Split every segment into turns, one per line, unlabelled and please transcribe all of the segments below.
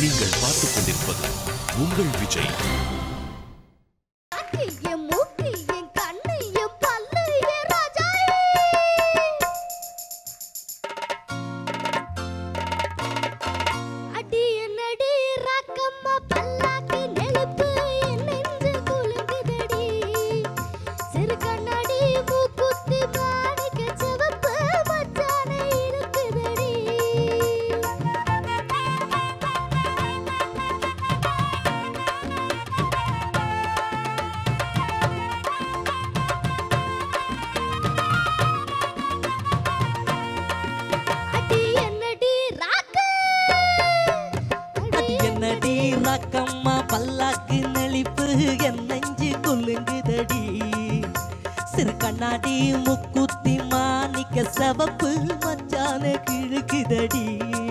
நீங்கள் பார்த்துக் கொண்டிருப்பது உங்கள் விஜய்
என் மூக்கு என் கண்ணு என் பல்லு என் ராஜா அடி என்னடி ராக்கம்மா பல்லாக்கு நெருப்பு என் நெஞ்சு குலுங்குதடி சிறு கண்ணாடி மூக்குத்தி மாணிக்க சிவப்பு மச்சான இருக்குதடி அடி என்னடி ராக்கு
அது என்னடி ராக்கம்மா பல்லாக்கு நெளிப்பு என் நெஞ்சு குலுங்குதடி சிறு கண்ணாடி முக்குத்தி மாணிக்க சவப்பு மச்சான கிழக்குதடி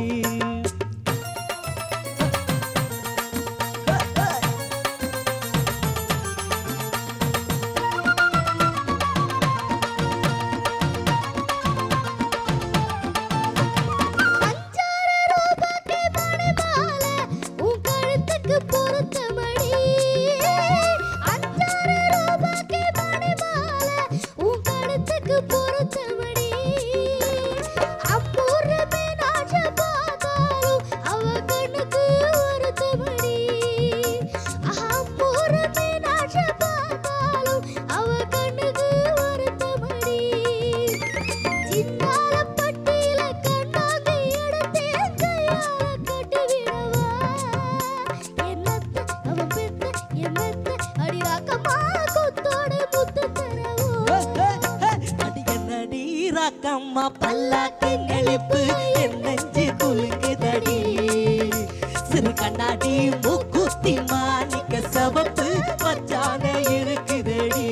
அஞ்சாறு ரூபாய்க்கு மணி மாலை உன் கழுத்துக்கு பொருத்த மணி அஞ்சாறு ரூபாய்க்கு மணி மாலை உன் கழுத்துக்கு பொருத்த மணி அம்மூரு மீனாட்சி பார்த்தாலும் அவ கண்ணுக்கு ஒருத்த மணி அம்மூரு மீனாட்சி பார்த்தாலும் அவ கண்ணுக்கு ஒருத்த மணி சின்னால பட்டியில கண்ணாடி எடுத்தேன் கையால கட்டிவிடவா என்னத்த அவன் பெத்த என்னத்த அடி ராக்கம்மா குத்தோடு முத்து தரவோ
அது என்னடி ராக்கம்மா பல்லாக்கு நெளிப்பு என் நெஞ்சு குலுங்குதடி சிறு கண்ணாடி முக்குத்தி மாணிக்க சவப்பு மச்சான இருக்குதடி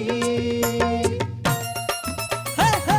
ஹே, ஹே.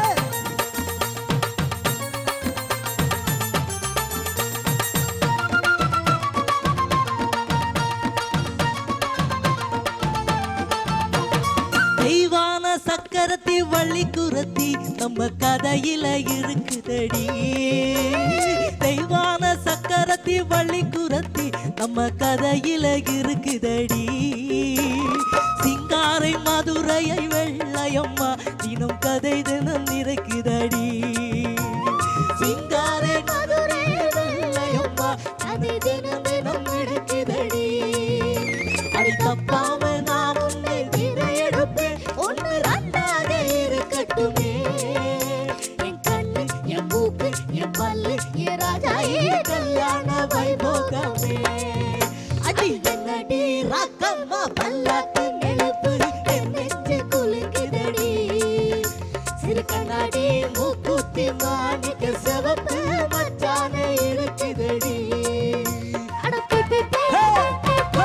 தெய்வான சக்கரத்தி வள்ளி குரத்தி நம்ம கதையில இருக்குதடி தெய்வான சக்கரத்தி வள்ளி குரத்தி நம்ம கதையில இருக்குதடி சிங்காரை மதுரையை வெள்ளையம்மா தினம் கதை தினம் இருக்குதடி சிங்காரை மதுரை வெள்ளையம்மா கதை தினம் தினம் இருக்குதடி அடி தப்பாம நான் உன்னை திரை எடுப்பேன் ஒன்று ரெண்டாக இருக்கட்டுமே என் கண்ணு என் மூக்கு என் பல்லு என் ராஜா என் கல்யாண வைபோகமே அடி என்னடி ராக்கம்மா பல்லாக்கு நெருப்பு என் நெஞ்சு குலுக்குதடி சிறு கண்ணாடி மூக்குத்தி மாணிக்க சிவப்பு மச்சான இருக்குதடி
அட பி பி பி
ஹே, ஹே.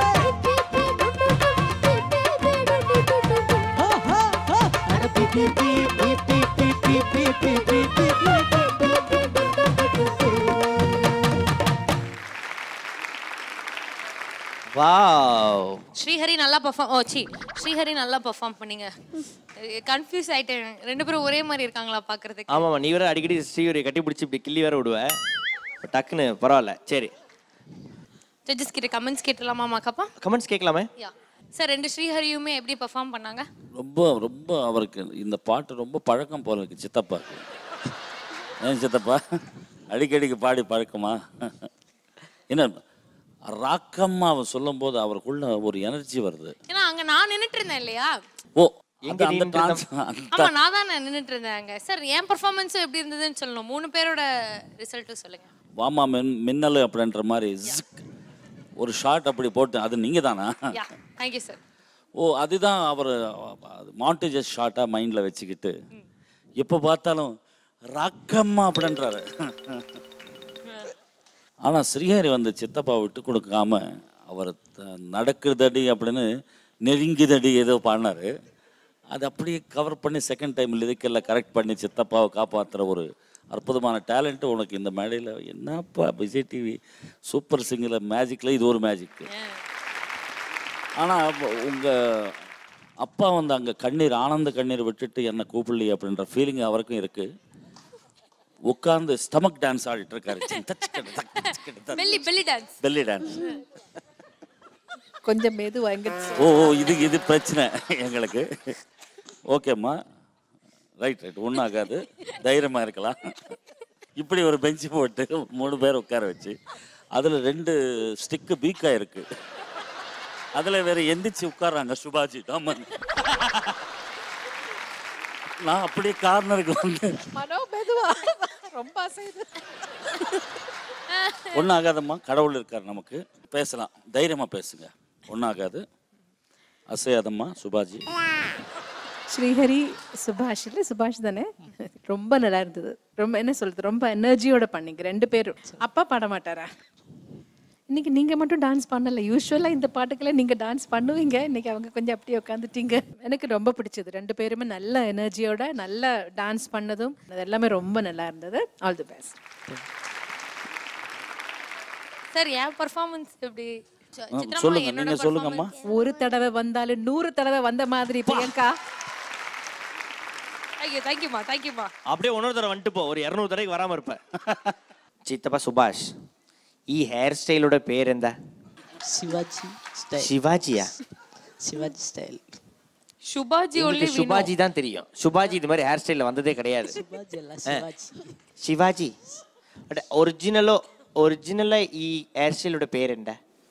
பி
ஹோ, ஹோ, ஹோ. அட பி, பி, பி, பி, பி, பி, பி, பி, பி, பி, பி, பி.
வாவ்
ஸ்ரீஹரி நல்லா பெர்ஃபார்ம் ஓ சி ஸ்ரீஹரி நல்லா பெர்ஃபார்ம் பண்ணீங்க கன்ஃபியூஸ் ஆயிட்டேன் ரெண்டு பேரும் ஒரே மாதிரி இருக்காங்களா பாக்குறதுக்கு
ஆமாம்மா நீ வேற அடிக்கடி ஸ்ரீவரியை கட்டி பிடிச்சி இப்படி கிள்ளி வேற விடுவ இப்ப டக்குன்னு பரவாயில்ல சரி
ஜட்ஜஸ் கிட்ட கமெண்ட்ஸ் கேட்டலாமா மாக்கப்பா
கமெண்ட்ஸ் கேட்கலாமே
யா சார் ரெண்டு ஸ்ரீஹரியுமே எப்படி பெர்ஃபார்ம் பண்ணாங்க
ரொம்ப ரொம்ப அவருக்கு இந்த பாட்டு ரொம்ப பழக்கம் போல இருக்கு சித்தப்பா ஏன் சித்தப்பா அடிக்கடிக்கு பாடி பழக்கமா என்ன ராக்கம்மா அவர் சொல்லும்போது அவருக்குள்ள ஒரு எனர்ஜி வருது
ஏன்னா அங்க நான் நின்னுட்டு இருந்தேன் இல்லையா
ஓ
எங்க
அந்த- அந்த
நின்னுட்டு
trans- அந்த-
ஆமா நான் தான் நின்னுட்டு இருந்தேன் அங்க சார் என் பெர்ஃபார்மன்ஸ் எப்படி இருந்ததுன்னு சொல்லணும் மூணு பேரோட ரிசல்ட்டும் சொல்லுங்க
வாமா மின் மின்னல் அப்படின்ற மாதிரி ஜிக் ஒரு ஷாட் அப்படி போட்டு அது நீங்க தானா
யா தேங்க்யூ சார்
ஓ அதுதான் அவர் மாண்டேஜஸ் ஷார்ட்டாக மைண்டில் வச்சுக்கிட்டு எப்போ பார்த்தாலும் ராக்கம்மா அப்படின்றாரு ஆனால் ஸ்ரீஹரி வந்து சித்தப்பா விட்டு கொடுக்காம அவர் த- நடக்குதடி அப்படின்னு நெருங்கிதடி ஏதோ பாடினாரு அது அப்படியே கவர் பண்ணி செகண்ட் டைம் லிரிக்கெல்லாம் கரெக்ட் பண்ணி சித்தப்பாவை காப்பாற்றுற ஒரு அற்புதமான டேலண்ட்டு உனக்கு இந்த மேடையில் என்னப்பா விஜய் டிவி சூப்பர் சிங்கரில் மேஜிக்கில் இது ஒரு மேஜிக் ஆனால் உங்கள் அப்பா வந்து அங்கே கண்ணீர் ஆனந்த கண்ணீர் விட்டுட்டு என்னை கூப்பிடலையே அப்படின்ற ஃபீலிங் அவருக்கும் இருக்குது உட்கார்ந்து ஸ்டமக் டான்ஸ் ஆடிட்டு இருக்காரு
belly belly dance
belly dance
கொஞ்சம் மெதுவா எங்க
ஓ ஓ இது இது பிரச்சனை எங்களுக்கு ஓகேம்மா ரைட் ரைட் ஒன்றும் ஆகாது தைரியமாக இருக்கலாம் இப்படி ஒரு பெஞ்சு போட்டு மூணு பேர் உட்கார வச்சு அதில் ரெண்டு ஸ்டிக்கு பீக்காக இருக்கு அதில் வேற எந்திரிச்சு உட்கார்றாங்க சுபாஜி தாமன் நான் அப்படியே கார்னருக்கு வந்து
மனோ மெதுவா ரொம்ப அசைது
ஒன்றும் ஆகாதம்மா கடவுள் இருக்கார் நமக்கு பேசலாம் தைரியமாக பேசுங்க ஒன்றும் ஆகாது அசையாதம்மா சுபாஜி
ஸ்ரீஹரி சுபாஷ் இல்லை சுபாஷ் தானே ரொம்ப நல்லா இருந்தது ரொம்ப என்ன சொல்றது ரொம்ப எனர்ஜியோட பண்ணீங்க ரெண்டு பேரும் அப்பா பாட மாட்டாரா இன்னைக்கு நீங்க மட்டும் டான்ஸ் பண்ணல யூஸ்வலா இந்த பாட்டுக்கெல்லாம் நீங்க டான்ஸ் பண்ணுவீங்க இன்னைக்கு அவங்க கொஞ்சம் அப்படியே உட்காந்துட்டீங்க எனக்கு ரொம்ப பிடிச்சது ரெண்டு பேருமே நல்ல எனர்ஜியோட நல்ல டான்ஸ் பண்ணதும் அது எல்லாமே ரொம்ப நல்லா இருந்தது ஆல் தி பெஸ்ட்
சார் என் பர்ஃபார்மன்ஸ் எப்படி ச-
ஆ,
சித்ராம்மா,
சொல்லுங்க
என்னோட
நீங்க சொல்லுங்கம்மா
performance-
ஒரு தடவை வந்தாலும் நூறு தடவை வந்த மாதிரி பிரியங்கா
ஐயோ தேங்க்யூமா தேங்க்யூமா
அப்படியே இன்னொரு தடவை வந்துட்டு போ ஒரு இரநூறு தடவைக்கு வராம இருப்ப சித்தப்பா சுபாஷ் ఈ హెయిర్ స్టైల్ పేరు ఎంత
சிவாஜி ஸ்டைல்
சிவாஜியா
சிவாஜி ஸ்டைல்
சுபாஜி ஒன்லி
உங்களுக்கு சுபாஜி தான் தெரியும் சுபாஜி இது மாதிரி ஹேர் ஸ்டைல்ல வந்ததே கிடையாது
சிவாஜி எல்லாம் சிவாஜி
శివాజీ అంటే ఒరిజినల్ ఒరిజినల్ ఈ హెయిర్ స్టైலோட பேர் என்ன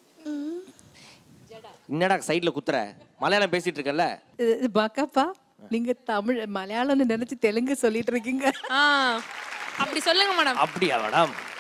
என்னடா சைடுல குத்துற மலையாளம் பேசிட்டு இருக்கல
இது பாக்காப்பா நீங்க தமிழ் மலையாளம்னு நினைச்சு தெலுங்கு சொல்லிட்டு இருக்கீங்க
ஆ அப்படி சொல்லுங்க மேடம்
அப்படியா மேடம்